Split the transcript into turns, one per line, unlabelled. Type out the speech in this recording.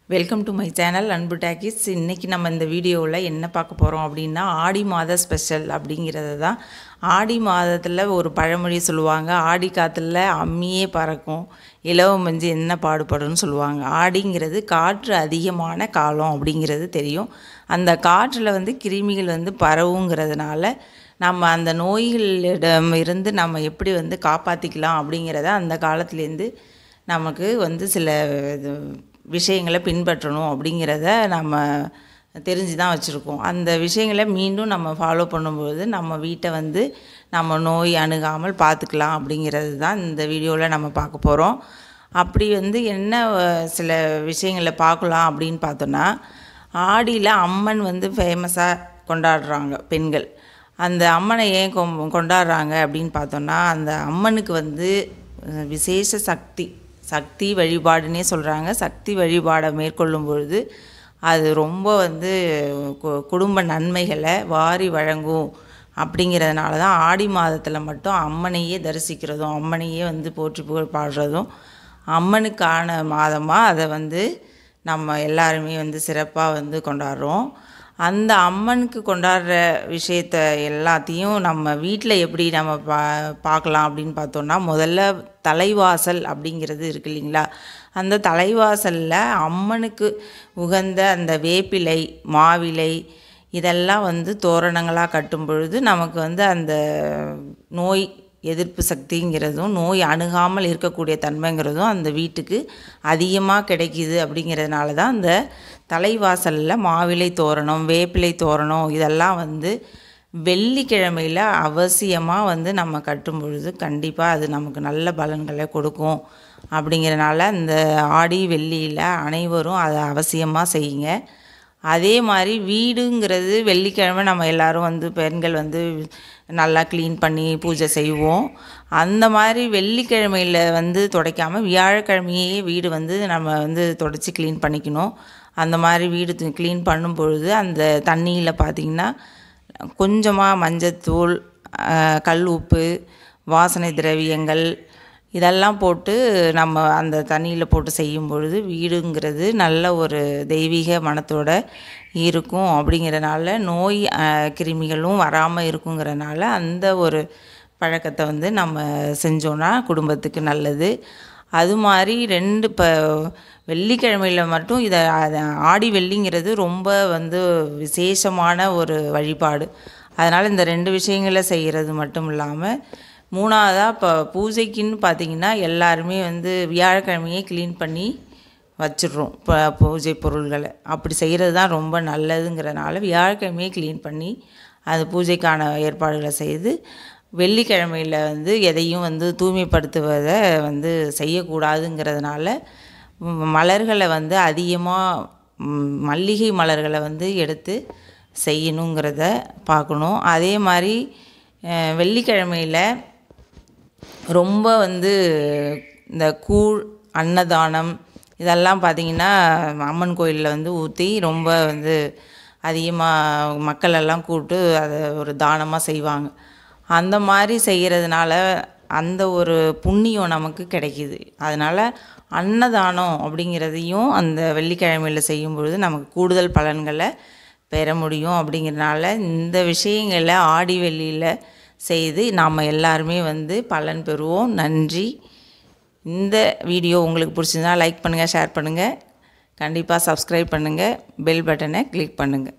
welcome to my channel Anbu talkies இன்றைக்கி நம்ம இந்த வீடியோவில் என்ன பார்க்க போகிறோம் அப்படின்னா ஆடி மாத ஸ்பெஷல் அப்படிங்கிறது தான் ஆடி மாதத்தில் ஒரு பழமொழி சொல்லுவாங்க ஆடி காற்றுல அம்மியே பறக்கும் இலவ மஞ்சு என்ன பாடுபடும்னு சொல்லுவாங்க ஆடிங்கிறது காற்று அதிகமான காலம் அப்படிங்கிறது தெரியும் அந்த காற்றில் வந்து கிருமிகள் வந்து பரவுங்கிறதுனால நம்ம அந்த நோய்களிடம் இருந்து நம்ம எப்படி வந்து காப்பாற்றிக்கலாம் அப்படிங்கிறத அந்த காலத்துலேருந்து நமக்கு வந்து சில இது விஷயங்களை பின்பற்றணும் அப்படிங்கிறத நம்ம தெரிஞ்சு தான் வச்சுருக்கோம் அந்த விஷயங்களை மீண்டும் நம்ம ஃபாலோ பண்ணும்போது நம்ம வீட்டை வந்து நம்ம நோய் அணுகாமல் பார்த்துக்கலாம் அப்படிங்கிறது தான் இந்த வீடியோவில் நம்ம பார்க்க போகிறோம் அப்படி வந்து என்ன அஹ், சில விஷயங்களை பார்க்கலாம் அப்படின்னு பார்த்தோன்னா ஆடியில் அம்மன் வந்து ஃபேமஸாக கொண்டாடுறாங்க பெண்கள் அந்த அம்மனை ஏன் கொ கொண்டாடுறாங்க அப்படின்னு பார்த்தோன்னா அந்த அம்மனுக்கு வந்து அஹ், விசேஷ சக்தி சக்தி வழிபாடுன்னே சொல்கிறாங்க சக்தி வழிபாடை மேற்கொள்ளும் பொழுது அது ரொம்ப வந்து கு- குடும்ப நன்மைகளை வாரி வழங்கும் அப்படிங்கிறதுனால தான் ஆடி மாதத்தில் மட்டும் அம்மனையே தரிசிக்கிறதும் அம்மனையே வந்து போற்றி புகழ் பாடுறதும் அம்மனுக்கான மாதமாக அதை வந்து நம்ம எல்லாருமே வந்து சிறப்பாக வந்து கொண்டாடுறோம் அந்த அம்மனுக்கு கொண்டாடுற விஷயத்த எல்லாத்தையும் நம்ம வீட்டில் எப்படி நம்ம பா பார்க்கலாம் அப்படின்னு பார்த்தோன்னா முதல்ல தலைவாசல் அப்படிங்கிறது இருக்கு இல்லைங்களா அந்த தலைவாசலில் அம்மனுக்கு உகந்த அந்த வேப்பிலை மாவிலை இதெல்லாம் வந்து தோரணங்களாக கட்டும் பொழுது நமக்கு வந்து அந்த நோய் எதிர்ப்பு சக்திங்கிறதும் நோய் அணுகாமல் இருக்கக்கூடிய தன்மைங்கிறதும் அந்த வீட்டுக்கு அதிகமாக கிடைக்கிது அப்படிங்கிறதுனால தான் அந்த தலைவாசலில் மாவிலை தோரணம் வேப்பிலை தோரணம் இதெல்லாம் வந்து வெள்ளிக்கிழமையில் அவசியமாக வந்து நம்ம கட்டும் பொழுது கண்டிப்பாக அது நமக்கு நல்ல பலன்களை கொடுக்கும் அப்படிங்கிறனால இந்த ஆடி வெள்ளியில் அனைவரும் அதை அவசியமாக செய்யுங்க அதே மாதிரி வீடுங்கிறது வெள்ளிக்கிழமை நம்ம எல்லாரும் வந்து பெண்கள் வந்து நல்லா க்ளீன் பண்ணி பூஜை செய்வோம் அந்த மாதிரி வெள்ளிக்கிழமையில் வந்து துடைக்காமல் வியாழக்கிழமையே வீடு வந்து நம்ம வந்து தொடச்சி க்ளீன் பண்ணிக்கணும் அந்த மாதிரி வீடு க்ளீன் பண்ணும் பொழுது அந்த தண்ணியில் பார்த்திங்கன்னா கொஞ்சமாக மஞ்சத்தூள் அஹ், கல் உப்பு வாசனை திரவியங்கள் இதெல்லாம் போட்டு நம்ம அந்த தண்ணியில் போட்டு செய்யும் பொழுது வீடுங்கிறது நல்ல ஒரு தெய்வீக மனத்தோட இருக்கும் அப்படிங்கிறனால நோய் அஹ், கிருமிகளும் வராமல் இருக்குங்கிறனால அந்த ஒரு பழக்கத்தை வந்து நம்ம செஞ்சோன்னா குடும்பத்துக்கு நல்லது அது மாதிரி ரெண்டு இப்போ வெள்ளிக்கிழமையில் மட்டும் இதை அத- ஆடி வெள்ளிங்கிறது ரொம்ப வந்து விசேஷமான ஒரு வழிபாடு அதனால் இந்த ரெண்டு விஷயங்களை செய்கிறது மட்டும் இல்லாமல் மூணாவதாக இப்போ பூஜைக்குன்னு பார்த்தீங்கன்னா எல்லாருமே வந்து வியாழக்கிழமையே க்ளீன் பண்ணி வச்சிடுறோம் இப்போ பூஜை பொருள்களை அப்படி செய்கிறது தான் ரொம்ப நல்லதுங்கிறனால வியாழக்கிழமையே க்ளீன் பண்ணி அது பூஜைக்கான ஏற்பாடுகளை செய்து வெள்ளிக்கிழமையில் வந்து எதையும் வந்து தூய்மைப்படுத்துவதை வந்து செய்யக்கூடாதுங்கிறதுனால ம், மலர்களை வந்து அதிகமாக மல்லிகை மலர்களை வந்து எடுத்து செய்யணுங்கிறத பார்க்கணும் அதே மாதிரி அஹ், வெள்ளிக்கிழமையில் ரொம்ப வந்து இந்த கூழ் அன்னதானம் இதெல்லாம் பார்த்திங்கன்னா அம்மன் கோயிலில் வந்து ஊற்றி ரொம்ப வந்து அதிகமாக மக்கள் எல்லாம் கூப்பிட்டு அதை ஒரு தானமாக செய்வாங்க அந்த மாதிரி செய்கிறதுனால அந்த ஒரு புண்ணியம் நமக்கு கிடைக்கிது அதனால் அன்னதானம் அப்படிங்கிறதையும் அந்த வெள்ளிக்கிழமையில் செய்யும் பொழுது நமக்கு கூடுதல் பலன்களை பெற முடியும் அப்படிங்கிறனால இந்த விஷயங்களை ஆடி வெள்ளியில் செய்து நாம் எல்லாருமே வந்து பலன் பெறுவோம் நன்றி இந்த வீடியோ உங்களுக்கு பிடிச்சிருந்தா லைக் பண்ணுங்கள் ஷேர் பண்ணுங்கள் கண்டிப்பாக சப்ஸ்கிரைப் பண்ணுங்கள் பெல் பட்டனை கிளிக் பண்ணுங்கள்